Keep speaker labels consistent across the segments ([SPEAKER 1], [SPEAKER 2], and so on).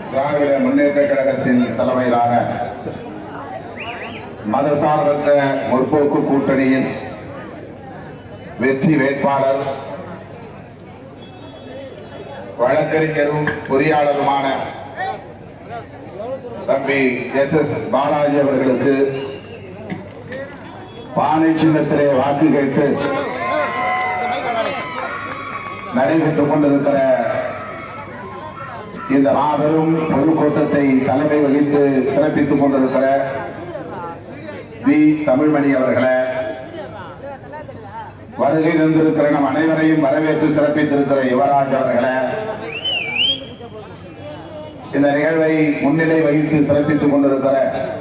[SPEAKER 1] திராவிட முன்னேற்ற கழகத்தின் தலைமையிலான மதசார்பற்ற முற்போக்கு கூட்டணியின் வெற்றி வேட்பாளர் வழக்கறிஞரும் பொறியாளருமான தம்பி எஸ் எஸ் பாலாஜி அவர்களுக்கு பானை சின்னத்திலே வாக்கு கேட்டு நடைபெற்றுக் கொண்டிருக்கிற இந்த மாபெரும் பொதுக்கூட்டத்தை தலைமை வகித்து சிறப்பித்துக் கொண்டிருக்கிற வி தமிழ்மணி அவர்களே வருகை தந்திருக்கிற நம் அனைவரையும் வரவேற்று சிறப்பித்திருக்கிற யுவராஜ் அவர்களே இந்த நிகழ்வை முன்னிலை வகித்து சிறப்பித்துக் கொண்டிருக்கிற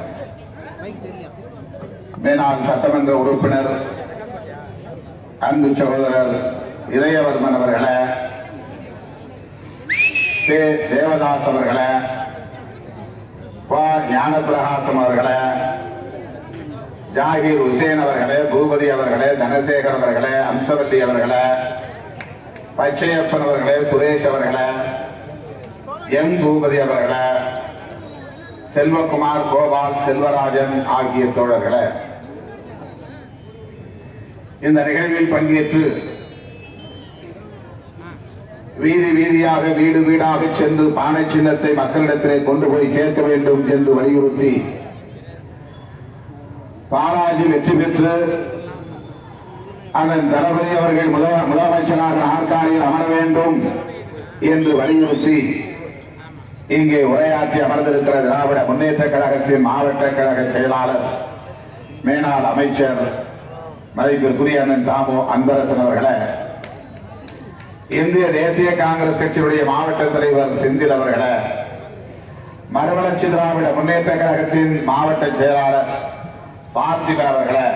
[SPEAKER 1] மேனாள் சட்டமன்ற உறுப்பினர் அன்பு சகோதரர் இதயவர்மன் அவர்களே கே தேவதாஸ் அவர்களே ப ஞானபிரகாசம் அவர்களே ஜாகிர் ஹுசேன் அவர்களே பூபதி அவர்களே தனசேகர் அவர்களே அம்சவல்லி அவர்களே பச்சையப்பன் அவர்களே சுரேஷ் அவர்களே எம் பூபதி அவர்களே செல்வகுமார் கோபால் செல்வராஜன் ஆகிய தோழர்களே இந்த நிகழ்வில் பங்கேற்று வீதி வீதியாக வீடு வீடாக சென்று பானை சின்னத்தை மக்களிடத்திலே கொண்டு போய் சேர்க்க வேண்டும் என்று வலியுறுத்தி பாலாஜி வெற்றி பெற்று அதன் தளபதி அவர்கள் முதல- முதலமைச்சராக நாற்காலியில் அமர வேண்டும் என்று வலியுறுத்தி இங்கே உரையாற்றி அமர்ந்திருக்கிற திராவிட முன்னேற்ற கழகத்தின் மாவட்ட கழக செயலாளர் மேனாள் அமைச்சர் மதிப்பிற்குரிய அண்ணன் தாமோ அன்பரசன் அவர்களே இந்திய தேசிய காங்கிரஸ் கட்சியினுடைய மாவட்ட தலைவர் செந்தில் அவர்களே மறுமலர்ச்சி திராவிட முன்னேற்ற கழகத்தின் மாவட்ட செயலாளர் பார்த்திபன் அவர்களே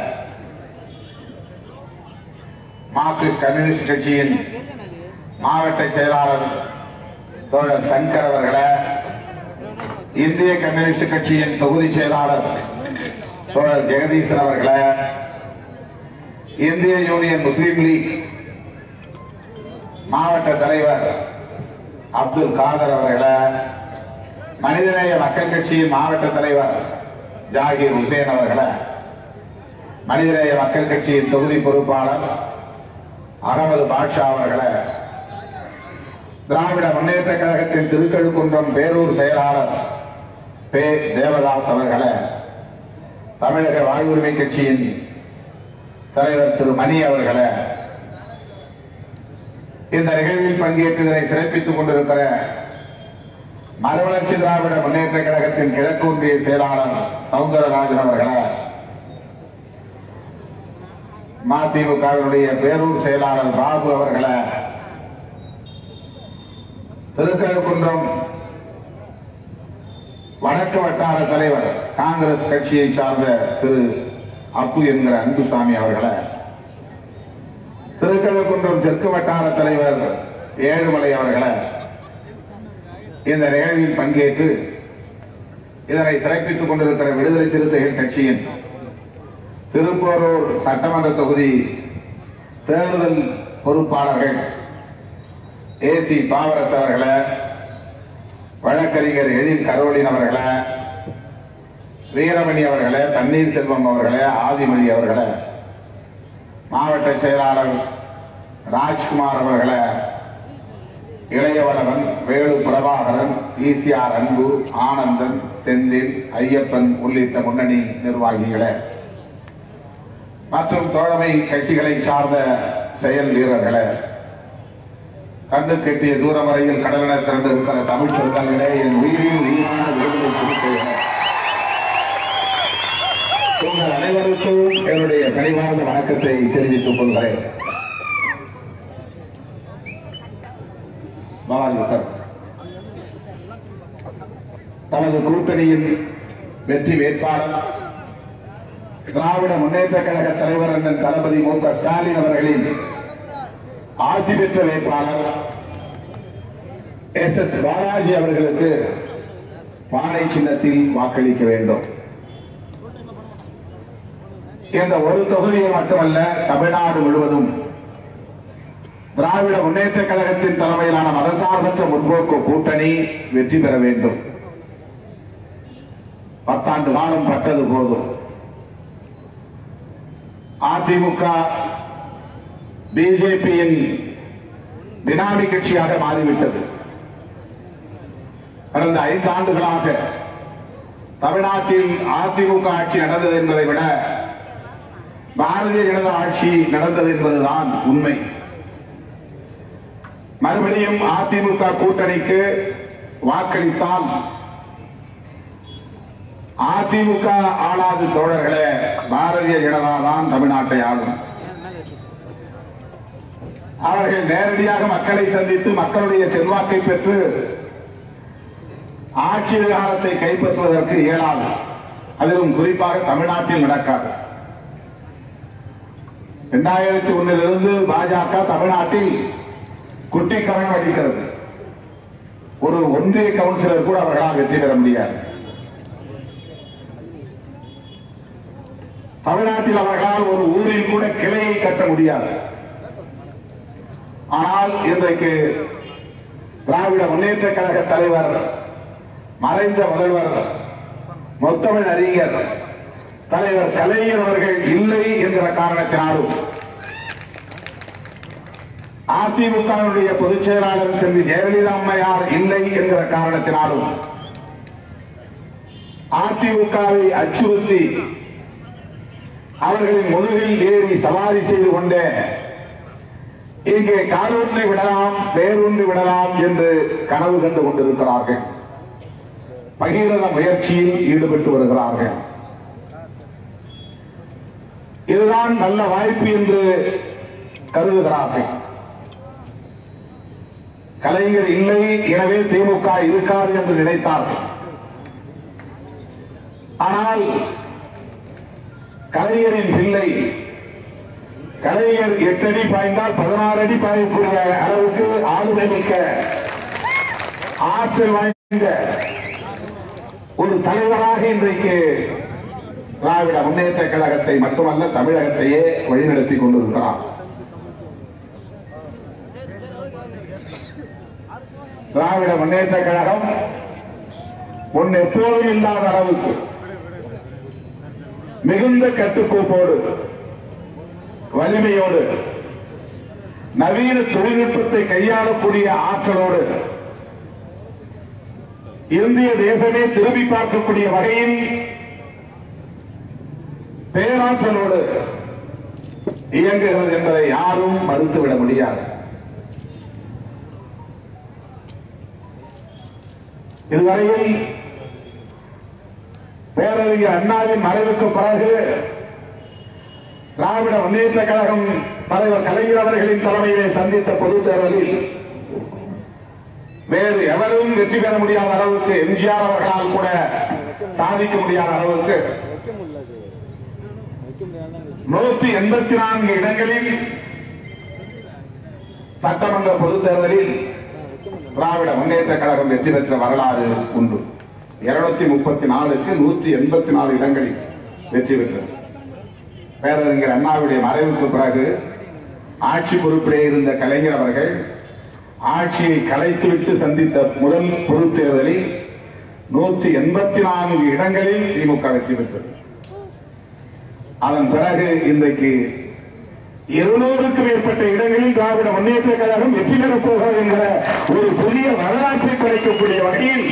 [SPEAKER 1] மார்க்சிஸ்ட் கம்யூனிஸ்ட் கட்சியின் மாவட்ட செயலாளர் தோழர் சங்கர் அவர்களே இந்திய கம்யூனிஸ்ட் கட்சியின் தொகுதி செயலாளர் தோழர் ஜெகதீசன் அவர்களே இந்திய யூனியன் முஸ்லீம் லீக் மாவட்ட தலைவர் அப்துல் காதர் அவர்களே மனிதநேய மக்கள் கட்சியின் மாவட்ட தலைவர் ஜாகிர் ஹுசேன் அவர்களே மனிதநேய மக்கள் கட்சியின் தொகுதி பொறுப்பாளர் அகமது பாட்ஷா அவர்களே திராவிட முன்னேற்ற கழகத்தின் திருக்கழுக்குன்றம் பேரூர் செயலாளர் பே தேவதாஸ் அவர்களே தமிழக வாழ்வுரிமை கட்சியின் தலைவர் திரு மணி அவர்களே இந்த நிகழ்வில் பங்கேற்று இதனை சிறப்பித்துக் கொண்டிருக்கிற மறுவளர்ச்சி திராவிட முன்னேற்ற கழகத்தின் கிழக்கு ஒன்றிய செயலாளர் சவுந்தரராஜன் அவர்களே மதிமுகவினுடைய பேரூர் செயலாளர் பாபு அவர்களே திருக்கழுக்குன்றம் வடக்கு வட்டார தலைவர் காங்கிரஸ் கட்சியை சார்ந்த திரு அப்பு என்கிற அன்புசாமி அவர்களே திருக்கழுக்குன்றம் தெற்கு வட்டார தலைவர் ஏழுமலை அவர்களே இந்த நிகழ்வில் பங்கேற்று இதனை சிறப்பித்துக் கொண்டிருக்கிற விடுதலை சிறுத்தைகள் கட்சியின் திருப்போரூர் சட்டமன்ற தொகுதி தேர்தல் பொறுப்பாளர்கள் ஏசி பாவரசு அவர்களே வழக்கறிஞர் எழில் கரோலின் அவர்களே வீரமணி அவர்களே பன்னீர்செல்வம் அவர்களே ஆதிமொழி அவர்களே மாவட்ட செயலாளர் ராஜ்குமார் அவர்களே இளையவளவன் வேலு பிரபாகரன் ஈசிஆர் அன்பு ஆனந்தன் செந்தில் ஐயப்பன் உள்ளிட்ட முன்னணி நிர்வாகிகளே மற்றும் தோழமை கட்சிகளை சார்ந்த செயல் வீரர்களே கண்ணு கெட்டிய தூரம் வரையில் கடலென திரண்டிருக்கிற தமிழ் சொந்தங்களே என் உயிரின் உயிரான விடுதலை சிறுத்தைகளே உங்கள் அனைவருக்கும் என்னுடைய கனிவார்ந்த வணக்கத்தை தெரிவித்துக் கொள்கிறேன் பாலாஜி உட்கார். தமது கூட்டணியின் வெற்றி வேட்பாளர் திராவிட முன்னேற்ற கழக தலைவர் அண்ணன் தளபதி மு க ஸ்டாலின் அவர்களின் ஆசி பெற்ற வேட்பாளர் எஸ் எஸ் பாலாஜி அவர்களுக்கு பானை சின்னத்தில் வாக்களிக்க வேண்டும் இந்த ஒரு தொகுதியில் மட்டுமல்ல தமிழ்நாடு முழுவதும் திராவிட முன்னேற்ற கழகத்தின் தலைமையிலான மதசார்பற்ற முற்போக்கு கூட்டணி வெற்றி பெற வேண்டும் பத்தாண்டு காலம் பட்டது போதும் அதிமுக பிஜேபியின் பினாமி கட்சியாக மாறிவிட்டது கடந்த ஐந்து ஆண்டுகளாக தமிழ்நாட்டில் அதிமுக ஆட்சி நடந்தது என்பதை விட பாரதிய ஜனதா ஆட்சி நடந்தது என்பதுதான் உண்மை மறுபடியும் அதிமுக கூட்டணிக்கு வாக்களித்தால் அதிமுக ஆளாது தோழர்களே பாரதிய ஜனதா தான் தமிழ்நாட்டை ஆளும் அவர்கள் நேரடியாக மக்களை சந்தித்து மக்களுடைய செல்வாக்கை பெற்று ஆட்சி அதிகாரத்தை கைப்பற்றுவதற்கு இயலாது அதிலும் குறிப்பாக தமிழ்நாட்டில் நடக்காது இரண்டாயிரத்தி ஒன்னிலிருந்து பாஜக தமிழ்நாட்டில் குட்டிக்கரணம் அடிக்கிறது ஒரு ஒன்றிய கவுன்சிலர் கூட அவர்களால் வெற்றி பெற முடியாது தமிழ்நாட்டில் அவர்களால் ஒரு ஊரில் கூட கிளையை கட்ட முடியாது ஆனால் இன்றைக்கு திராவிட முன்னேற்ற கழக தலைவர் மறைந்த முதல்வர் முத்தமிழ் அறிஞர் தலைவர் கலைஞர் அவர்கள் இல்லை என்கிற காரணத்தினாலும் அதிமுகவுடைய பொதுச் செயலாளர் செல்வி ஜெயலலிதா அம்மையார் இல்லை என்கிற காரணத்தினாலும் அதிமுகவை அச்சுறுத்தி அவர்களின் முதுகில் ஏறி சவாரி செய்து கொண்டே இங்கே காலூன்றி விடலாம் வேரூன்றி விடலாம் என்று கனவு கண்டு கொண்டிருக்கிறார்கள் பகிரத முயற்சியில் ஈடுபட்டு வருகிறார்கள் இதுதான் நல்ல வாய்ப்பு என்று கருதுகிறார்கள் கலைஞர் இல்லை எனவே திமுக இருக்காது என்று நினைத்தார்கள் ஆனால் கலைஞரின் பிள்ளை கலைஞர் எட்டு அடி பாய்ந்தால் பதினாறு அடி பாயக்கூடிய அளவுக்கு ஆளுமை மிக்க ஆற்றல் வாய்ந்த ஒரு தலைவராக இன்றைக்கு திராவிட முன்னேற்ற கழகத்தை மட்டுமல்ல தமிழகத்தையே வழிநடத்தி கொண்டிருக்கிறார் திராவிட முன்னேற்ற கழகம் முன் எப்போதும் இல்லாத அளவுக்கு மிகுந்த கட்டுக்கோப்போடு வலிமையோடு நவீன தொழில்நுட்பத்தை கையாளக்கூடிய ஆற்றலோடு இந்திய தேசமே திரும்பி பார்க்கக்கூடிய வகையில் பேராற்றலோடு இயங்குகிறது என்பதை யாரும் மறுத்துவிட முடியாது இதுவரையில் பேரறிஞர் அண்ணாவின் மறைவுக்கு பிறகு திராவிட முன்னேற்ற கழகம் தலைவர் கலைஞர் அவர்களின் தலைமையிலே சந்தித்த பொதுத் தேர்தலில் வேறு எவரும் வெற்றி பெற முடியாத அளவுக்கு எம்ஜிஆர் அவர்களால் கூட சாதிக்க முடியாத அளவுக்கு நூத்தி எண்பத்தி நான்கு இடங்களில் சட்டமன்ற பொதுத் தேர்தலில் திராவிட முன்னேற்ற கழகம் வெற்றி பெற்ற வரலாறு உண்டு இருநூத்தி முப்பத்தி நாலுக்கு நூத்தி எண்பத்தி நாலு இடங்களில் வெற்றி பெற்றது பேரறிஞர் அண்ணாவுடைய மறைவுக்கு பிறகு ஆட்சி பொறுப்பிலே இருந்த கலைஞர் அவர்கள் ஆட்சியை கலைத்துவிட்டு சந்தித்த முதல் பொதுத் தேர்தலில் நூத்தி எண்பத்தி நான்கு இடங்களில் திமுக வெற்றி பெற்றது அதன் பிறகு இன்றைக்கு இருநூறுக்கும் மேற்பட்ட இடங்களில் திராவிட முன்னேற்ற கழகம் வெற்றி பெறப் போகிறது என்கிற ஒரு புதிய வரலாற்றை படைக்கக்கூடிய வகையில்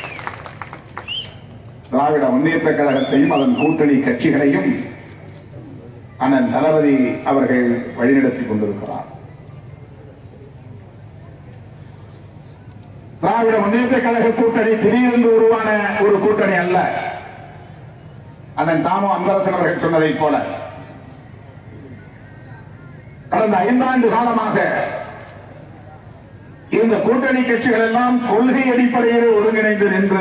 [SPEAKER 1] திராவிட முன்னேற்ற கழகத்தையும் அதன் கூட்டணி கட்சிகளையும் அண்ணன் தளபதி அவர்கள் வழிநடத்திக் கொண்டிருக்கிறார் திராவிட முன்னேற்ற கழக கூட்டணி திடீரென்று உருவான ஒரு கூட்டணி அல்ல அண்ணன் தாமோ அன்பரசன் அவர்கள் சொன்னதைப் போல கடந்த ஐந்தாண்டு காலமாக இந்த கூட்டணி கட்சிகள் எல்லாம் கொள்கை அடிப்படையில் ஒருங்கிணைந்து நின்று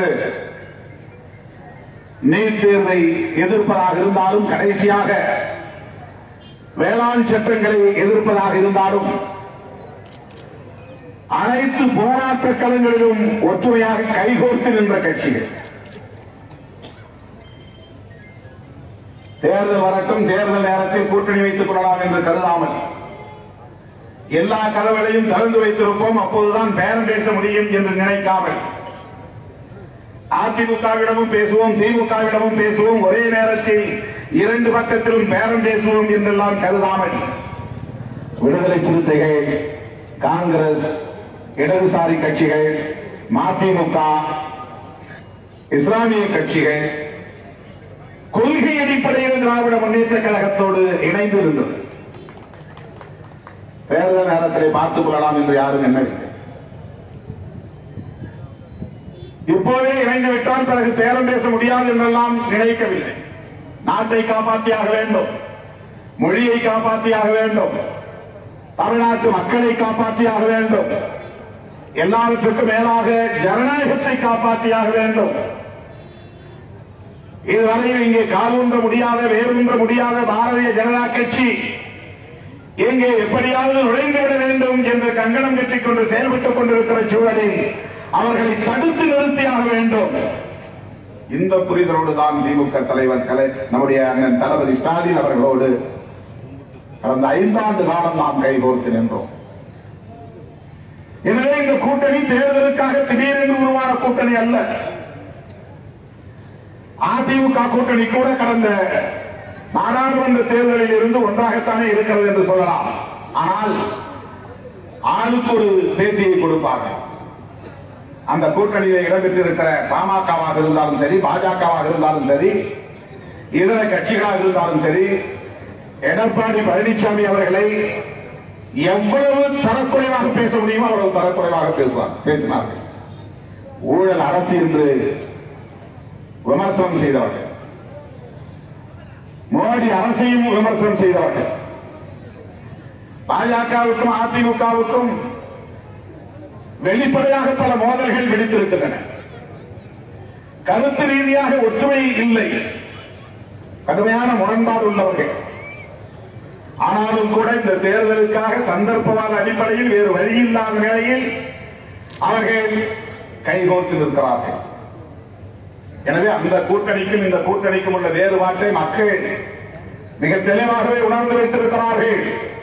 [SPEAKER 1] நீட் தேர்வை எதிர்ப்பதாக இருந்தாலும் கடைசியாக வேளாண் சட்டங்களை எதிர்ப்பதாக இருந்தாலும் அனைத்து போராட்ட களங்களிலும் ஒற்றுமையாக கைகோர்த்து நின்ற கட்சிகள் தேர்தல் வரட்டும் தேர்தல் நேரத்தில் கூட்டணி வைத்துக் கொள்ளலாம் என்று கருதாமல் எல்லா கதவுகளையும் திறந்து வைத்திருப்போம் அப்போதுதான் பேரம் பேச முடியும் என்று நினைக்காமல் அதிமுகவிடமும் பேசுவோம் திமுகவிடமும் பேசுவோம் ஒரே நேரத்தில் இரண்டு பக்கத்திலும் பேரம் பேசுவோம் என்றெல்லாம் கருதாமல் விடுதலை சிறுத்தைகள் காங்கிரஸ் இடதுசாரி கட்சிகள் மதிமுக இஸ்லாமிய கட்சிகள் கொள்கை அடிப்படையில் திராவிட முன்னேற்ற கழகத்தோடு இணைந்து இருந்தது தேர்தல் நேரத்திலே பார்த்துக் கொள்ளலாம் என்று யாரும் எண்ணவில்லை இப்போதே இணைந்து விட்டால் பிறகு பேரம் பேச முடியாது என்றெல்லாம் நினைக்கவில்லை நாட்டை காப்பாற்றியாக வேண்டும் மொழியை காப்பாற்றியாக வேண்டும் தமிழ்நாட்டு மக்களை காப்பாற்றியாக வேண்டும் எல்லாவற்றுக்கும் மேலாக ஜனநாயகத்தை காப்பாற்றியாக வேண்டும் இதுவரையில் இங்கே காலூன்ற முடியாத வேரூன்ற முடியாத பாரதிய ஜனதா கட்சி இங்கே எப்படியாவது நுழைந்து விட வேண்டும் என்று கங்கணம் கட்டிக் கொண்டு செயல்பட்டுக் கொண்டிருக்கிற சூழலில் அவர்களை தடுத்து நிறுத்தியாக வேண்டும் இந்த புரிதலோடு தான் திமுக தலைவர் கலை நம்முடைய அண்ணன் தளபதி ஸ்டாலின் அவர்களோடு கடந்த ஐந்தாண்டு காலம் நாம் கைகோர்த்து நின்றோம் எனவே இந்த கூட்டணி தேர்தலுக்காக திடீரென்று உருவான கூட்டணி அல்ல அதிமுக கூட்டணி கூட கடந்த நாடாளுமன்ற தேர்தலில் இருந்து ஒன்றாகத்தானே இருக்கிறது என்று சொல்லலாம் ஆனால் ஆளுக்கு ஒரு பேட்டியை கொடுப்பார்கள் அந்த கூட்டணியில் இடம்பெற்றிருக்கிற பாமகவாக இருந்தாலும் சரி பாஜகவாக இருந்தாலும் சரி இதர கட்சிகளாக இருந்தாலும் சரி எடப்பாடி பழனிசாமி அவர்களை எவ்வளவு தரக்குறைவாக பேச முடியுமோ அவ்வளவு தரக்குறைவாக பேசுவார் பேசினார்கள் ஊழல் அரசு என்று விமர்சனம் செய்தவர்கள் மோடி அரசையும் விமர்சனம் செய்தவர்கள் பாஜகவுக்கும் அதிமுகவுக்கும் வெளிப்படையாக பல மோதல்கள் வெடித்திருக்கின்றன கருத்து ரீதியாக ஒற்றுமை இல்லை கடுமையான முரண்பாடு உள்ளவர்கள் ஆனாலும் கூட இந்த தேர்தலுக்காக சந்தர்ப்பவாத அடிப்படையில் வேறு வழி இல்லாத நிலையில் அவர்கள் கைகோர்த்து நிற்கிறார்கள் எனவே அந்த கூட்டணிக்கும் இந்த கூட்டணிக்கும் உள்ள வேறுபாட்டை மக்கள் மிக தெளிவாகவே உணர்ந்து வைத்திருக்கிறார்கள்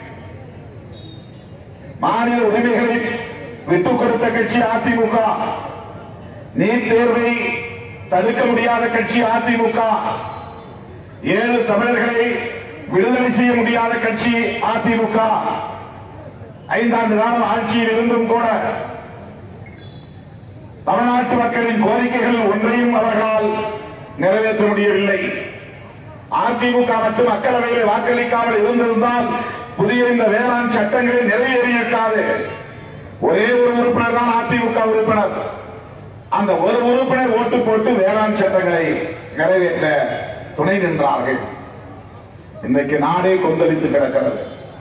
[SPEAKER 1] மாநில உரிமைகளை விட்டுக் கொடுத்த கட்சி அதிமுக நீட் தேர்வை தடுக்க முடியாத கட்சி அதிமுக ஏழு தமிழர்களை விடுதலை செய்ய முடியாத கட்சி அதிமுக ஐந்தாண்டு காலம் ஆட்சியில் இருந்தும் கூட தமிழ்நாட்டு மக்களின் கோரிக்கைகள் ஒன்றையும் அவர்களால் நிறைவேற்ற முடியவில்லை அதிமுக மட்டும் மக்களவையில் வாக்களிக்காமல் இருந்திருந்தால் புதிய இந்த வேளாண் சட்டங்களை நிறைவேறியிருக்காது ஒரே ஒரு உறுப்பினர் தான் அதிமுக உறுப்பினர் அந்த ஒரு உறுப்பினர் ஓட்டு போட்டு வேளாண் சட்டங்களை நிறைவேற்ற துணை நின்றார்கள் இன்றைக்கு நாடே கொந்தளித்து கிடக்கிறது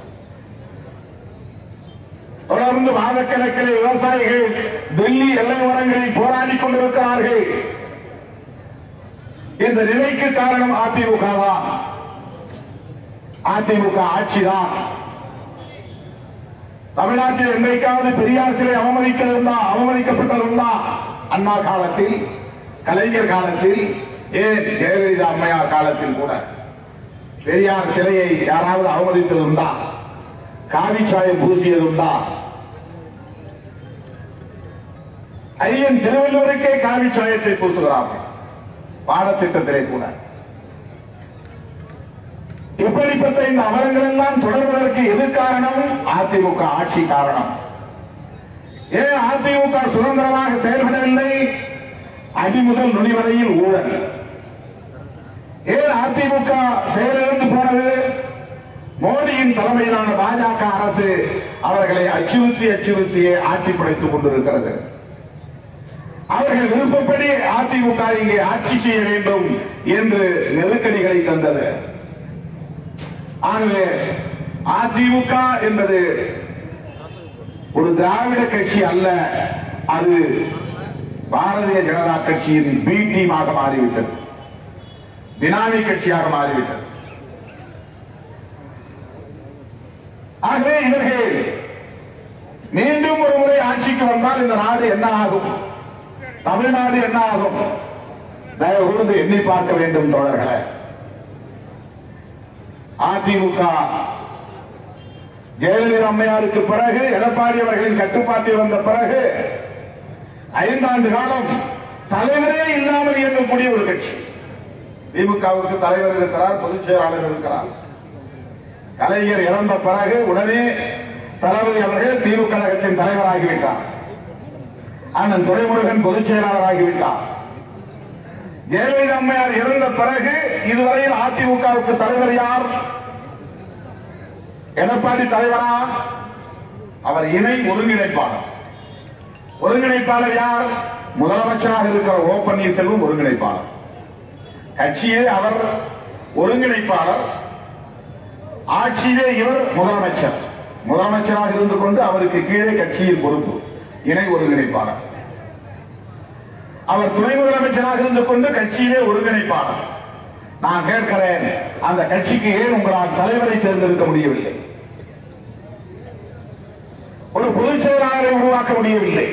[SPEAKER 1] தொடர்ந்து மாதக்கணக்கில் விவசாயிகள் டெல்லி எல்லை ஓரங்களில் போராடி கொண்டிருக்கிறார்கள் இந்த நிலைக்கு காரணம் அதிமுக தான் அதிமுக ஆட்சிதான் தமிழ்நாட்டில் என்றைக்காவது பெரியார் சிலை அவமதிக்கிறதா அவமதிக்கப்பட்டதுண்டா அண்ணா காலத்தில் கலைஞர் காலத்தில் ஏன் ஜெயலலிதா அம்மையார் காலத்தில் கூட பெரியார் சிலையை யாராவது அவமதித்ததுண்டா காவிச்சாயம் பூசியதுண்டா ஐயன் திருவள்ளுவருக்கே காவிச்சாயத்தை பூசுகிறார்கள் பாடத்திட்டத்திலே கூட இப்படிப்பட்ட இந்த அமரங்கள் எல்லாம் தொடர்வதற்கு எது காரணம் அதிமுக ஆட்சி காரணம் ஏன் அதிமுக சுதந்திரமாக செயல்படவில்லை அடி முதல் நுனி வரையில் ஊழல் ஏன் அதிமுக செயலிழந்து போனது மோடியின் தலைமையிலான பாஜக அரசு அவர்களை அச்சுறுத்தி அச்சுறுத்தியே ஆட்சி படைத்துக் கொண்டிருக்கிறது அவர்கள் விருப்பப்படி அதிமுக இங்கே ஆட்சி செய்ய வேண்டும் என்று நெருக்கடிகளை தந்தது ஆகவே அதிமுக என்பது ஒரு திராவிட கட்சி அல்ல அது பாரதிய ஜனதா கட்சியின் பி டீமாக மாறிவிட்டது பினாமி கட்சியாக மாறிவிட்டது ஆகவே இவர்கள் மீண்டும் ஒரு முறை ஆட்சிக்கு வந்தால் இந்த நாடு என்ன ஆகும் தமிழ்நாடு என்ன ஆகும் தயவு கூர்ந்து எண்ணி பார்க்க வேண்டும் தோழர்களே அதிமுக ஜெயலலிதா அம்மையாருக்கு பிறகு எடப்பாடி அவர்களின் கட்டுப்பாட்டில் வந்த பிறகு ஐந்தாண்டு காலம் தலைவரே இல்லாமல் இயங்கக்கூடிய ஒரு கட்சி திமுகவுக்கு தலைவர் இருக்கிறார் பொதுச் செயலாளர் இருக்கிறார் கலைஞர் இறந்த பிறகு உடனே தளபதி அவர்கள் திமுக கழகத்தின் தலைவராகிவிட்டார் அண்ணன் துரைமுருகன் பொதுச் செயலாளராகிவிட்டார் ஜெயலலிதா அம்மையார் இறந்த பிறகு இதுவரையில் அதிமுகவுக்கு தலைவர் யார் எடப்பாடி தலைவரா அவர் இணை ஒருங்கிணைப்பாளர் ஒருங்கிணைப்பாளர் யார் முதலமைச்சராக இருக்கிற ஓ பன்னீர்செல்வம் ஒருங்கிணைப்பாளர் கட்சியே அவர் ஒருங்கிணைப்பாளர் ஆட்சியிலே இவர் முதலமைச்சர் முதலமைச்சராக இருந்து கொண்டு அவருக்கு கீழே கட்சியின் பொறுப்பு இணை ஒருங்கிணைப்பாளர் அவர் துணை முதலமைச்சராக இருந்து கொண்டு கட்சியிலே ஒருங்கிணைப்பாளர் நான் கேட்கிறேன் அந்த கட்சிக்கு ஏன் உங்களால் தலைவரை தேர்ந்தெடுக்க முடியவில்லை ஒரு பொதுச் செயலாளரை உருவாக்க முடியவில்லை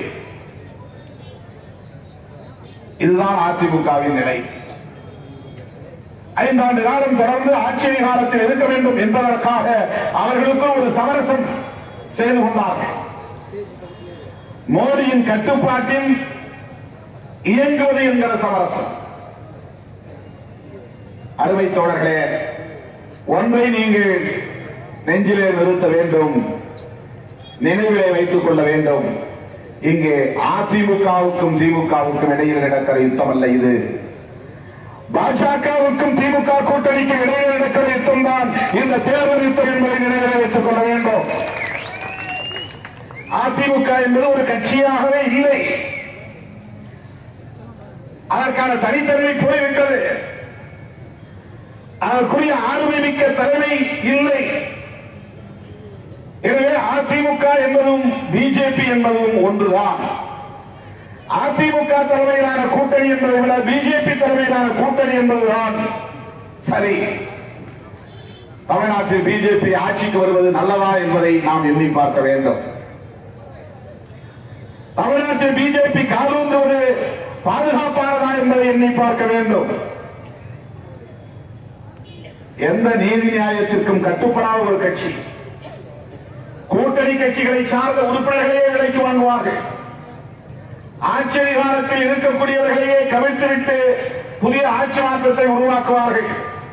[SPEAKER 1] இதுதான் அதிமுகவின் நிலை ஐந்தாண்டு காலம் தொடர்ந்து ஆட்சி அதிகாரத்தில் இருக்க வேண்டும் என்பதற்காக அவர்களுக்கு ஒரு சமரசம் செய்து கொண்டார்கள் மோடியின் கட்டுப்பாட்டில் இயங்குவது என்கிற சமரசம் அருமை தோழர்களே ஒன்றை நீங்கள் நெஞ்சிலே நிறுத்த வேண்டும் நினைவிலே வைத்துக் கொள்ள வேண்டும் இங்கே அதிமுகவுக்கும் திமுகவுக்கும் இடையில் நடக்கிற யுத்தம் அல்ல இது பாஜகவுக்கும் திமுக கூட்டணிக்கு இடையே நடக்கிற யுத்தம் தான் இந்த தேர்தல் யுத்தம் என்பதை நினைவிலே வைத்துக் கொள்ள வேண்டும் அதிமுக என்பது ஒரு கட்சியாகவே இல்லை அதற்கான தனித்தன்மை போய்விட்டது அதற்குரிய ஆளுமை மிக்க தலைமை இல்லை எனவே அதிமுக என்பதும் பிஜேபி என்பதும் ஒன்றுதான் அதிமுக தலைமையிலான கூட்டணி என்பதை விட பிஜேபி தலைமையிலான கூட்டணி என்பதுதான் சரி தமிழ்நாட்டில் பிஜேபி ஆட்சிக்கு வருவது நல்லதா என்பதை நாம் எண்ணி பார்க்க வேண்டும் தமிழ்நாட்டில் பிஜேபி காலூன்றுவது பாதுகாப்பானதா என்பதை எண்ணி பார்க்க வேண்டும் எந்த நீதி நியாயத்திற்கும் கட்டுப்படாத ஒரு கட்சி கூட்டணி கட்சிகளை சார்ந்த உறுப்பினர்களே விலைக்கு வாங்குவார்கள் ஆட்சி அதிகாரத்தில் இருக்கக்கூடியவர்களையே கவிழ்த்துவிட்டு புதிய ஆட்சி மாற்றத்தை உருவாக்குவார்கள்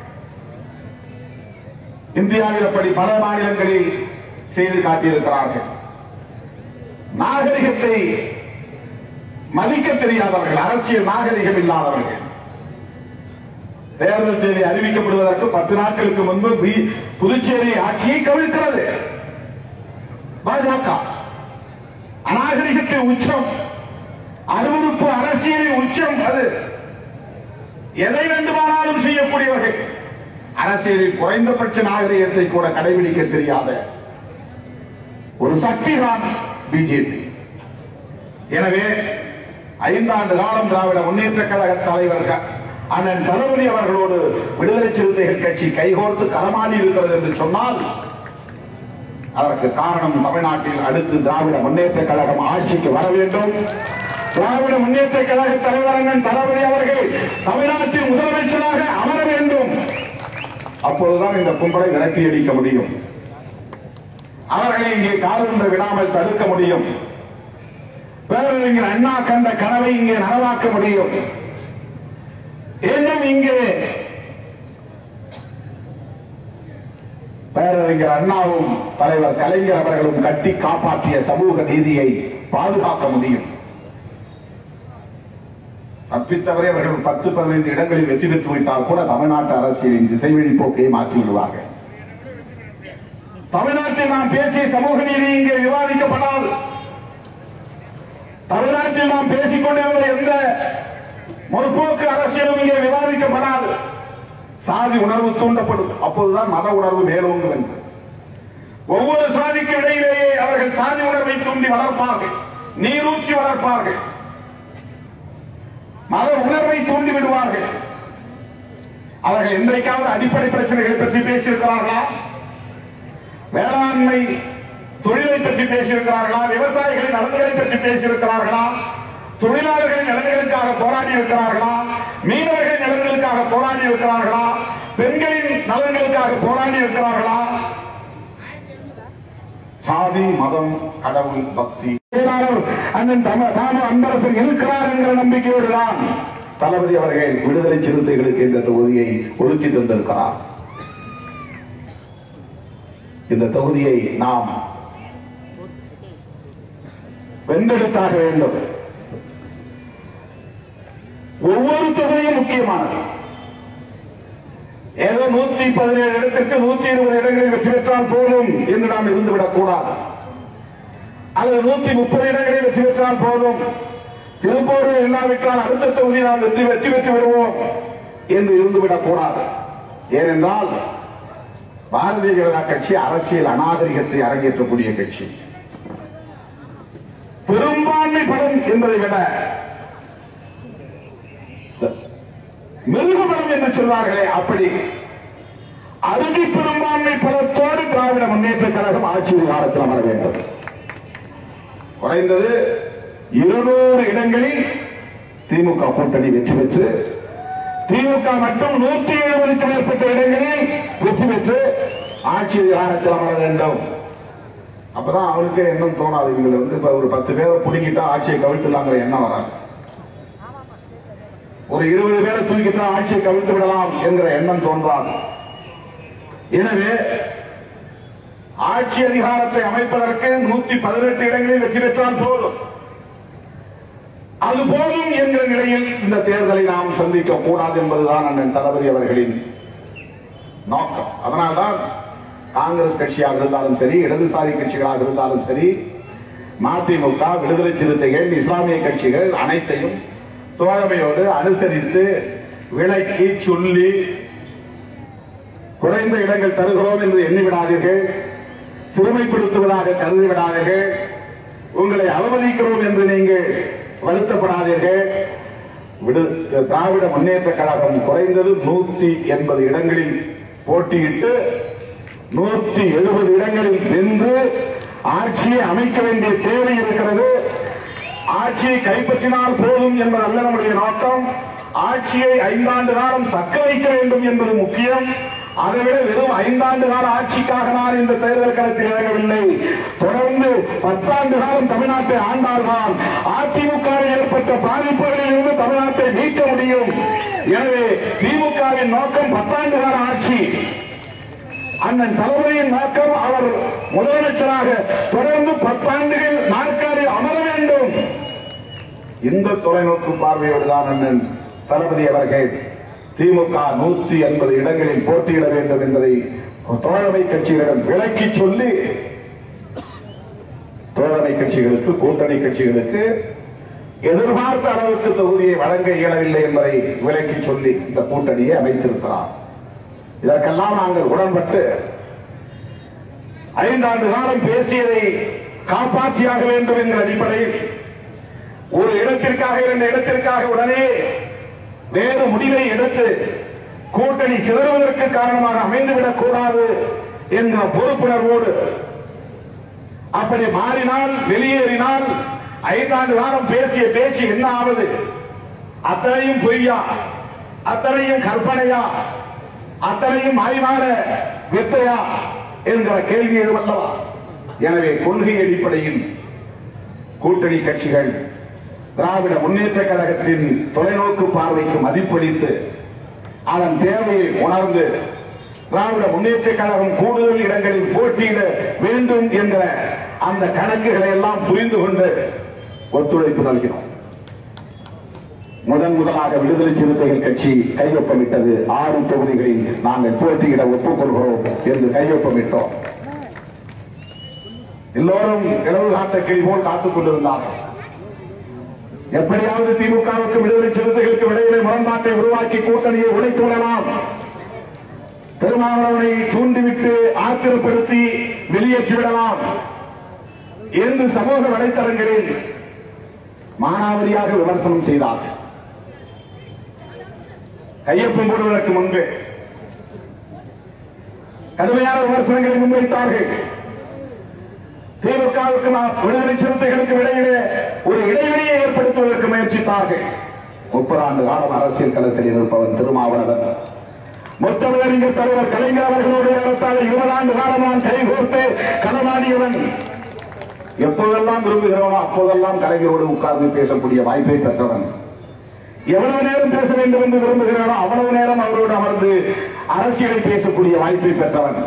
[SPEAKER 1] இந்தியாவில் அப்படி பல மாநிலங்களில் செய்து காட்டியிருக்கிறார்கள் நாகரிகத்தை மதிக்க தெரியாதவர்கள் அரசியல் நாகரிகம் இல்லாதவர்கள் தேர்தல் தேதி அறிவிக்கப்படுவதற்கு பத்து நாட்களுக்கு முன்பு பி- புதுச்சேரி ஆட்சியை கவிழ்க்கிறது பாஜக அநாகரிகத்தின் உச்சம் அருவருப்பு அரசியலின் உச்சம் அது எதை வேண்டுமானாலும் செய்யக்கூடியவர்கள் அரசியலில் குறைந்தபட்ச நாகரிகத்தை கூட கடைபிடிக்க தெரியாத ஒரு சக்தி தான் பிஜேபி எனவே ஐந்தாண்டு காலம் திராவிட முன்னேற்ற கழக தலைவர்கள் அண்ணன் தளபதி அவர்களோடு விடுதலை சிறுத்தைகள் கட்சி கைகோர்த்து களமாடி இருக்கிறது என்று சொன்னால் அதற்கு காரணம் தமிழ்நாட்டில் அடுத்து திராவிட முன்னேற்ற கழகம் ஆட்சிக்கு வர வேண்டும் திராவிட முன்னேற்ற கழக தலைவர் அண்ணன் தளபதி அவர்கள் தமிழ்நாட்டின் முதலமைச்சராக அமர வேண்டும் அப்போதுதான் இந்த கும்பலை விரட்டி அடிக்க முடியும் அவர்களை இங்கே காலொன்று விடாமல் தடுக்க முடியும் பேரறிஞர் அண்ணா கண்ட கனவை இங்கே நனவாக்க முடியும் இன்னும் இங்கே பேரறிஞர் அண்ணாவும் தலைவர் கலைஞர் அவர்களும் கட்டி காப்பாற்றிய சமூக நீதியை பாதுகாக்க முடியும் தப்பித்தவரை அவர்கள் பத்து பதினைந்து இடங்களில் வெற்றி பெற்று விட்டால் கூட தமிழ்நாட்டு அரசியலின் திசைவழி போக்கை மாற்றி விடுவார்கள் தமிழ்நாட்டில் நாம் பேசிய சமூக நீதி இங்கே விவாதிக்கப்படாது தமிழ்நாட்டில் நாம் பேசிக் கொண்டிருந்த எந்த முற்போக்கு அரசியலும் இங்கே விவாதிக்கப்படாது சாதி உணர்வு தூண்டப்படும் அப்போதுதான் மத உணர்வு மேலோங்கும் என்று ஒவ்வொரு சாதிக்கு இடையிலேயே அவர்கள் சாதி உணர்வை தூண்டி வளர்ப்பார்கள் நீரூற்றி வளர்ப்பார்கள் மத உணர்வை தூண்டி விடுவார்கள் அவர்கள் என்றைக்காவது அடிப்படை பிரச்சனைகளை பற்றி பேசியிருக்கிறார்களா வேளாண்மை தொழிலை பற்றி பேசியிருக்கிறார்களா விவசாயிகளின் நலன்களை பற்றி பேசியிருக்கிறார்களா தொழிலாளர்களின் நலன்களுக்காக போராடி இருக்கிறார்களா மீனவர்களின் நலன்களுக்காக போராடி இருக்கிறார்களா பெண்களின் நலன்களுக்காக போராடி இருக்கிறார்களா சாதி மதம் கடவுள் பக்தி செயலாளர் அண்ணன் தம தாம அன்பரசன் இருக்கிறார் என்கிற நம்பிக்கையோடு தான் தளபதி அவர்கள் விடுதலை சிறுத்தைகளுக்கு இந்த தொகுதியை ஒதுக்கி தந்திருக்கிறார் இந்த தொகுதியை நாம் வென்றெடுத்தாக வேண்டும் ஒவ்வொரு தொகுதியும் முக்கியமானது ஏதோ நூத்தி பதினேழு இடத்திற்கு நூத்தி இருபது இடங்களில் வெற்றி பெற்றால் போதும் என்று நாம் இருந்துவிடக் கூடாது அல்லது நூத்தி முப்பது இடங்களில் வெற்றி பெற்றால் போதும் திருப்பூரில் இல்லாவிட்டால் அடுத்த தொகுதி நாம் வெற்றி வெற்றி பெற்று விடுவோம் என்று இருந்துவிடக் கூடாது ஏனென்றால் பாரதிய ஜனதா கட்சி அரசியல் அநாகரிகத்தை அரங்கேற்றக்கூடிய கட்சி பெரும்பான்மை பலம் என்பதை விட மிருகபலம் என்று சொல்வார்களே அப்படி அறுதி பெரும்பான்மை பலத்தோடு திராவிட முன்னேற்ற கழகம் ஆட்சி அதிகாரத்தில் அமர வேண்டும் குறைந்தது இருநூறு இடங்களில் திமுக கூட்டணி வெற்றி பெற்று திமுக மட்டும் நூத்தி எழுபதுக்கு மேற்பட்ட இடங்களில் வெற்றி பெற்று ஆட்சி அதிகாரத்தில் அமர வேண்டும் அப்பதான் அவருக்கு எண்ணம் தோணாது இவங்களை வந்து இப்ப ஒரு பத்து பேரை பிடிக்கிட்டா ஆட்சியை கவிழ்த்துலாங்கிற எண்ணம் வராது ஒரு இருபது பேரை தூக்கிட்டா ஆட்சியை கவிழ்த்து விடலாம் என்கிற எண்ணம் தோன்றாது எனவே ஆட்சி அதிகாரத்தை அமைப்பதற்கு நூத்தி பதினெட்டு இடங்களில் வெற்றி பெற்றால் போதும் அது போதும் என்கிற நிலையில் இந்த தேர்தலை நாம் சந்திக்க கூடாது என்பதுதான் அண்ணன் தளபதி அவர்களின் நோக்கம் அதனால்தான் காங்கிரஸ் கட்சியாக இருந்தாலும் சரி இடதுசாரி கட்சிகளாக இருந்தாலும் சரி மதிமுக விடுதலை சிறுத்தைகள் இஸ்லாமிய கட்சிகள் அனைத்தையும் தோழமையோடு அனுசரித்து விலக்கி சொல்லி குறைந்த இடங்கள் தருகிறோம் என்று எண்ணி விடாதீர்கள் சிறுமைப்படுத்துவதாக கருதி விடாதீர்கள் உங்களை அவமதிக்கிறோம் என்று நீங்கள் வருத்தப்படாதீர்கள் விடு திராவிட முன்னேற்ற கழகம் குறைந்தது நூத்தி எண்பது இடங்களில் போட்டியிட்டு நூத்தி எழுபது இடங்களில் வென்று ஆட்சியை அமைக்க வேண்டிய தேவை இருக்கிறது ஆட்சியை கைப்பற்றினால் போதும் என்பதல்ல நம்முடைய நோக்கம் ஆட்சியை ஐந்தாண்டு காலம் தக்க வைக்க வேண்டும் என்பது முக்கியம் அதைவிட வெறும் ஐந்தாண்டு கால ஆட்சிக்காக நான் இந்த தேர்தல் களத்தில் இறங்கவில்லை தொடர்ந்து பத்தாண்டு காலம் தமிழ்நாட்டை ஆண்டால்தான் அதிமுகவில் ஏற்பட்ட பாதிப்புகளில் இருந்து தமிழ்நாட்டை மீட்க முடியும் எனவே திமுகவின் நோக்கம் பத்தாண்டு கால ஆட்சி அண்ணன் தளபதியின் நோக்கம் அவர் முதலமைச்சராக தொடர்ந்து பத்தாண்டுகள் நாற்காலில் அமர வேண்டும் இந்த தொலைநோக்கு பார்வையோடு தான் அண்ணன் தளபதி அவர்கள் திமுக நூத்தி எண்பது இடங்களில் போட்டியிட வேண்டும் என்பதை தோழமை கட்சிகளிடம் விளக்கி சொல்லி தோழமை கட்சிகளுக்கு கூட்டணி கட்சிகளுக்கு எதிர்பார்த்த அளவுக்கு தொகுதியை வழங்க இயலவில்லை என்பதை விளக்கி சொல்லி இந்த கூட்டணியை அமைத்திருக்கிறார் இதற்கெல்லாம் நாங்கள் உடன்பட்டு ஐந்தாண்டு காலம் பேசியதை காப்பாற்றியாக வேண்டும் என்கிற அடிப்படையில் ஒரு இடத்திற்காக இரண்டு இடத்திற்காக உடனே வேறு முடிவை எடுத்து கூட்டணி சிதறுவதற்கு காரணமாக அமைந்துவிடக் கூடாது என்கிற பொறுப்புணர்வோடு அப்படி மாறினால் வெளியேறினால் ஐந்தாண்டு காலம் பேசிய பேச்சு என்ன ஆவது அத்தனையும் பொய்யா அத்தனையும் கற்பனையா அத்தனையும் மாய்மான வித்தையா என்கிற கேள்வி எழுவல்லவா எனவே கொள்கை அடிப்படையில் கூட்டணி கட்சிகள் திராவிட முன்னேற்ற கழகத்தின் தொலைநோக்கு பார்வைக்கு மதிப்பளித்து அதன் தேவையை உணர்ந்து திராவிட முன்னேற்ற கழகம் கூடுதல் இடங்களில் போட்டியிட வேண்டும் என்கிற அந்த கணக்குகளை எல்லாம் புரிந்து கொண்டு ஒத்துழைப்பு நல்கினோம் முதன் முதலாக விடுதலை சிறுத்தைகள் கட்சி கையொப்பமிட்டது ஆறு தொகுதிகளில் நாங்கள் போட்டியிட ஒப்புக்கொள்கிறோம் என்று கையொப்பமிட்டோம் எல்லோரும் இளவு காத்த கிளி போல் காத்துக் கொண்டிருந்தார்கள் எப்படியாவது திமுகவுக்கு விடுதலை சிறுத்தைகளுக்கு இடையிலே முரண்பாட்டை உருவாக்கி கூட்டணியை உடைத்து விடலாம் திருமாவளவனை தூண்டிவிட்டு ஆத்திரப்படுத்தி வெளியேற்றி விடலாம் என்று சமூக வலைத்தளங்களில் மானாவரியாக விமர்சனம் செய்தார்கள் கையொப்பம் போடுவதற்கு முன்பு கடுமையான விமர்சனங்களை முன்வைத்தார்கள் திமுகவுக்கு நாம் விடுதலை சிறுத்தைகளுக்கு இடையிலே ஒரு இடைவெளியை ஏற்படுத்துவதற்கு முயற்சித்தார்கள் முப்பது ஆண்டு காலம் அரசியல் களத்தில் இருப்பவன் திருமாவளவன் முத்தமிழறிஞர் தலைவர் கலைஞர் அவர்களோடு ஏறத்தாழ இருபது ஆண்டு காலமாக கைகோர்த்து களமாடியவன் எப்போதெல்லாம் விரும்புகிறவனோ அப்போதெல்லாம் கலைஞரோடு உட்கார்ந்து பேசக்கூடிய வாய்ப்பை பெற்றவன் எவ்வளவு நேரம் பேச வேண்டும் என்று விரும்புகிறானோ அவ்வளவு நேரம் அவரோடு அமர்ந்து அரசியலை பேசக்கூடிய வாய்ப்பை பெற்றவன்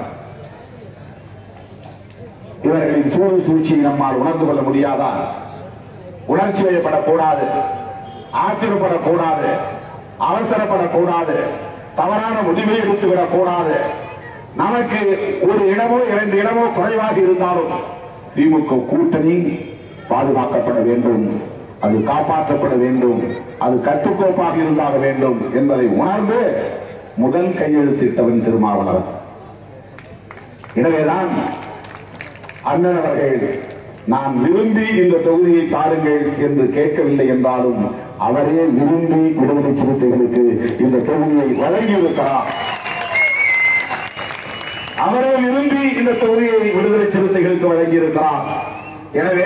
[SPEAKER 1] இவர்களின் சூழ் சூழ்ச்சியை நம்மால் உணர்ந்து கொள்ள முடியாதா உணர்ச்சி வயப்படக்கூடாது ஆத்திரப்படக்கூடாது அவசரப்படக்கூடாது தவறான முடிவை எடுத்துவிடக் கூடாது நமக்கு ஒரு இடமோ இரண்டு இடமோ குறைவாக இருந்தாலும் திமுக கூட்டணி பாதுகாக்கப்பட வேண்டும் அது காப்பாற்றப்பட வேண்டும் அது கட்டுக்கோப்பாக இருந்தாக வேண்டும் என்பதை உணர்ந்து முதல் கையெழுத்திட்டவன் திருமாவளவன் எனவேதான் அண்ணன் அவர்கள் நான் விரும்பி இந்த தொகுதியை தாருங்கள் என்று கேட்கவில்லை என்றாலும் அவரே விரும்பி விடுதலை சிறுத்தைகளுக்கு இந்த தொகுதியை வழங்கியிருக்கிறார் அவரே விரும்பி இந்த தொகுதியை விடுதலை சிறுத்தைகளுக்கு வழங்கியிருக்கிறார் எனவே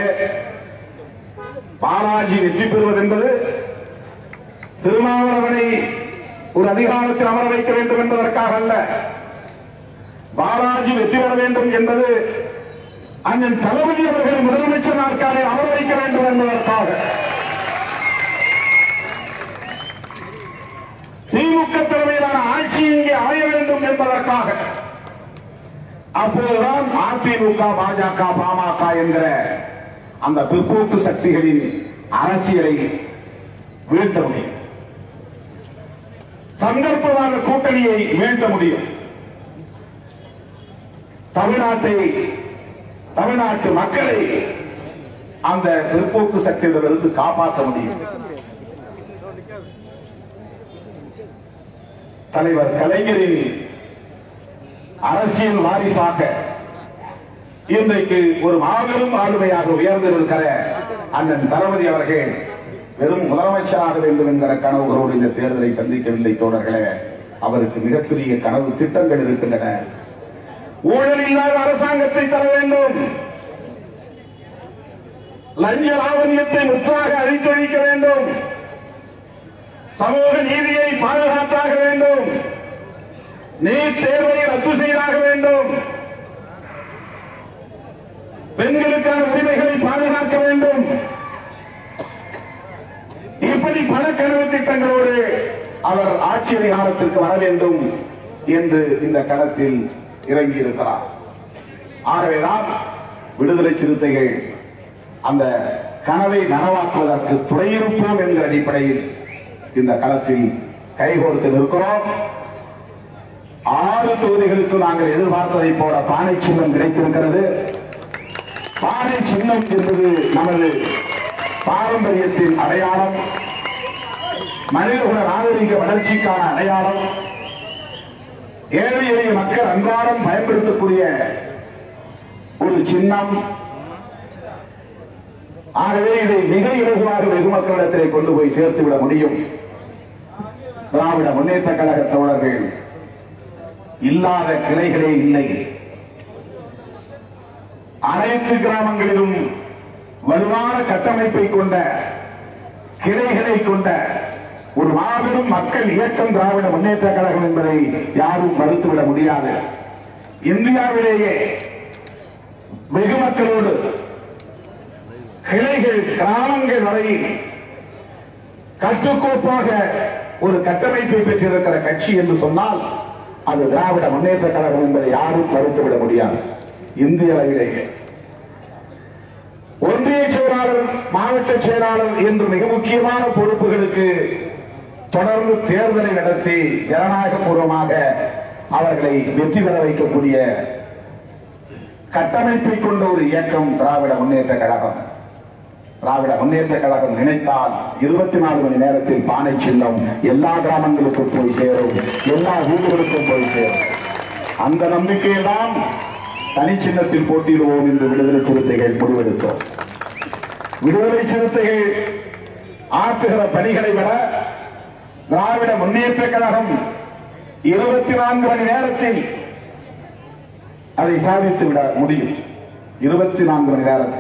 [SPEAKER 1] பாலாஜி வெற்றி பெறுவது என்பது திருமாவளவனை ஒரு அதிகாரத்தில் அமர வைக்க வேண்டும் என்பதற்காக அல்ல பாலாஜி வெற்றி பெற வேண்டும் என்பது அண்ணன் தளபதி அவர்களை முதலமைச்சர் நாற்காலில் அமர வைக்க வேண்டும் என்பதற்காக திமுக தலைமையிலான ஆட்சி இங்கே அமைய வேண்டும் என்பதற்காக அப்போதுதான் அதிமுக பாஜக பாமக என்கிற அந்த பிற்போக்கு சக்திகளின் அரசியலை வீழ்த்த முடியும் சந்தர்ப்பவாத கூட்டணியை வீழ்த்த முடியும் தமிழ்நாட்டை தமிழ்நாட்டு மக்களை அந்த பிற்போக்கு சக்தியிலிருந்து காப்பாற்ற முடியும் தலைவர் கலைஞரின் அரசியல் வாரிசாக இன்றைக்கு ஒரு மாபெரும் ஆளுமையாக உயர்ந்திருக்கிற அண்ணன் தளபதி அவர்கள் வெறும் முதலமைச்சராக வேண்டும் என்கிற கனவுகளோடு இந்த தேர்தலை சந்திக்கவில்லை தோழர்களே அவருக்கு மிகப்பெரிய கனவு திட்டங்கள் இருக்கின்றன ஊழல் இல்லாத அரசாங்கத்தை தர வேண்டும் லஞ்ச லாவண்யத்தை முற்றாக அழித்தொழிக்க வேண்டும் சமூக நீதியை பாதுகாத்தாக வேண்டும் நீட் தேர்வை ரத்து செய்தாக வேண்டும் பெண்களுக்கான உரிமைகளை பாதுகாக்க வேண்டும் இப்படி பல கனவு திட்டங்களோடு அவர் ஆட்சி அதிகாரத்திற்கு வர வேண்டும் என்று இந்த களத்தில் இறங்கி இருக்கிறார் ஆகவேதான் விடுதலை சிறுத்தைகள் அந்த கனவை நனவாக்குவதற்கு துணையிருப்போம் என்கிற அடிப்படையில் இந்த களத்தில் கைகோர்த்து நிற்கிறோம் ஆறு தொகுதிகளுக்கு நாங்கள் எதிர்பார்த்ததை போல பானை சின்னம் கிடைத்திருக்கிறது பானை சின்னம் என்பது நமது பாரம்பரியத்தின் அடையாளம் மனிதகுல நாகரிக வளர்ச்சிக்கான அடையாளம் ஏழை எளிய மக்கள் அன்றாடம் பயன்படுத்தக்கூடிய ஒரு சின்னம் ஆகவே இதை மிக இலகுவாக வெகு மக்களிடத்திலே கொண்டு போய் சேர்த்து விட முடியும் திராவிட முன்னேற்ற கழக தோழர்கள் இல்லாத கிளைகளே இல்லை அனைத்து கிராமங்களிலும் வலுவான கட்டமைப்பை கொண்ட கிளைகளை கொண்ட ஒரு மாபெரும் மக்கள் இயக்கம் திராவிட முன்னேற்ற கழகம் என்பதை யாரும் மறுத்துவிட முடியாது இந்தியாவிலேயே வெகு மக்களோடு கிளைகள் கிராமங்கள் வரையில் கட்டுக்கோப்பாக ஒரு கட்டமைப்பை பெற்றிருக்கிற கட்சி என்று சொன்னால் அது திராவிட முன்னேற்ற கழகம் என்பதை யாரும் மறுத்துவிட முடியாது இந்திய அளவிலேயே ஒன்றிய செயலாளர் மாவட்ட செயலாளர் என்று மிக முக்கியமான பொறுப்புகளுக்கு தொடர்ந்து தேர்தலை நடத்தி ஜனநாயக பூர்வமாக அவர்களை வெற்றி பெற வைக்கக்கூடிய கட்டமைப்பை கொண்ட ஒரு இயக்கம் திராவிட முன்னேற்ற கழகம் திராவிட முன்னேற்ற கழகம் நினைத்தால் இருபத்தி நாலு மணி நேரத்தில் பானை சின்னம் எல்லா கிராமங்களுக்கும் போய் சேரும் எல்லா ஊர்களுக்கும் போய் சேரும் அந்த நம்பிக்கையெல்லாம் தனி சின்னத்தில் போட்டியிடுவோம் என்று விடுதலை சிறுத்தைகள் முடிவெடுத்தோம் விடுதலை சிறுத்தைகள் ஆற்றுகிற பணிகளை விட திராவிட முன்னேற்ற கழகம் இருபத்தி நான்கு மணி நேரத்தில் அதை சாதித்து விட முடியும் இருபத்தி நான்கு மணி நேரத்தில்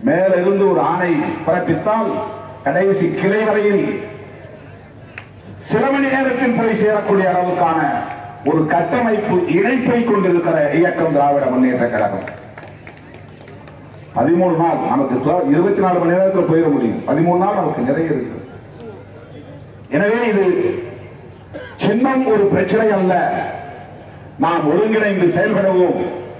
[SPEAKER 1] மேலிருந்து ஒரு ஆணை பிறப்பித்தால் கடைசி கிளை வரையில் சில மணி நேரத்தில் போய் சேரக்கூடிய அளவுக்கான ஒரு கட்டமைப்பு இணைப்பை கொண்டிருக்கிற இயக்கம் திராவிட முன்னேற்ற கழகம் பதிமூணு நாள் நமக்கு தொ- இருபத்தி நாலு மணி நேரத்தில் போயிட முடியும் பதிமூணு நாள் நமக்கு நிறைய இருக்கு எனவே இது சின்னம் ஒரு பிரச்சனை அல்ல நாம் ஒருங்கிணைந்து செயல்படுவோம்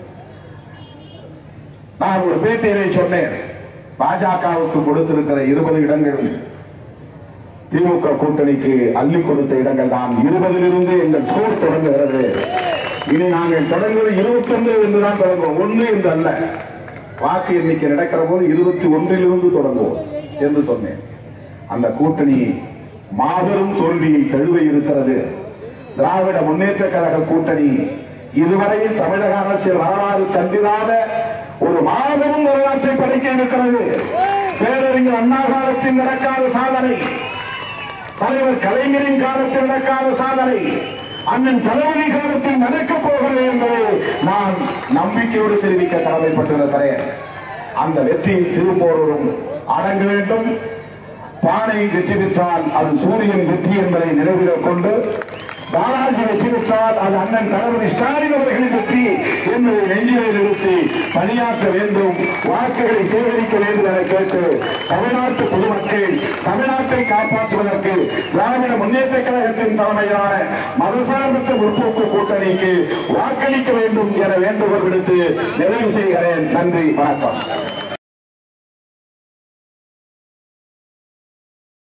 [SPEAKER 1] நான் ஒரு பேட்டியிலே சொன்னேன் பாஜகவுக்கு கொடுத்திருக்கிற இருபது இடங்கள் திமுக கூட்டணிக்கு அள்ளி கொடுத்த இடங்கள் தான் இருபதிலிருந்து எங்கள் ஸ்கோர் தொடங்குகிறது இனி நாங்கள் தொடங்குவது இருபத்தொன்று என்றுதான் தொடங்குவோம் ஒன்று என்று அல்ல வாக்கு எண்ணிக்கை நடக்கிற போது இருபத்தி ஒன்றிலிருந்து தொடங்குவோம் என்று சொன்னேன் அந்த கூட்டணி மாபெரும் தோல்வியை தழுவ இருக்கிறது திராவிட முன்னேற்ற கழக கூட்டணி இதுவரையில் தமிழக அரசியல் வரலாறு கண்டிராத ஒரு மாபெரும் வரலாற்றை படைக்க இருக்கிறது பேரறிஞர் அண்ணா காலத்தில் நடக்காத சாதனை தலைவர் கலைஞரின் காலத்தில் நடக்காத சாதனை அண்ணன் தளபதி காலத்தில் நடக்கப் போகிறது என்பதை நான் நம்பிக்கையோடு தெரிவிக்க கடமைப்பட்டிருக்கிறேன் அந்த வெற்றியை திரும்போரும் அடங்க வேண்டும் பானை வெற்றி பெற்றால் அது சூரியன் வெற்றி என்பதை நினைவில் கொண்டு பாலாஜி வெற்றி பெற்றால் அது அண்ணன் தளபதி ஸ்டாலின் அவர்களின் வெற்றி என்பதை நெஞ்சிலே நிறுத்தி பணியாற்ற வேண்டும் வாக்குகளை சேகரிக்க வேண்டும் என கேட்டு தமிழ்நாட்டு பொதுமக்கள் தமிழ்நாட்டை காப்பாற்றுவதற்கு திராவிட முன்னேற்ற கழகத்தின் தலைமையிலான மதசார்பற்ற முற்போக்கு கூட்டணிக்கு வாக்களிக்க வேண்டும் என வேண்டுகோள் விடுத்து நிறைவு செய்கிறேன் நன்றி வணக்கம்